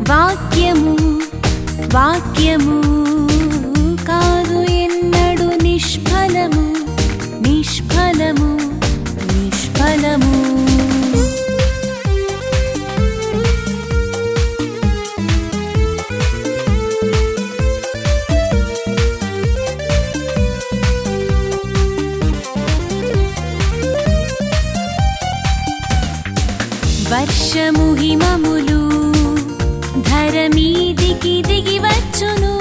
వాక్యము వాక్యము కాదు ఎన్నడు నిష్ఫలము నిష్ఫలము నిష్ఫలము వర్షము హిమములు ధర మీదికి దిగి వచ్చును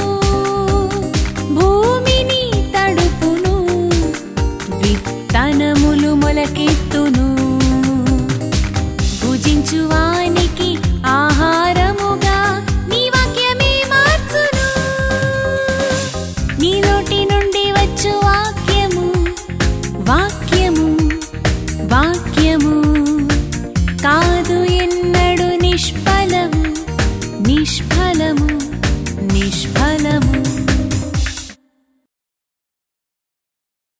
భూమిని తడుపును విత్తనములు మొలకెత్తును భుజించువానికి ఆహారముగా నీ వాక్యమే మార్చును నీ నోటి నుండి వచ్చు వాక్యము వాక్యము వాక్యము కాదు ఎన్నడు నిష్ఫలము నిష్ఫలము నిష్ఫలము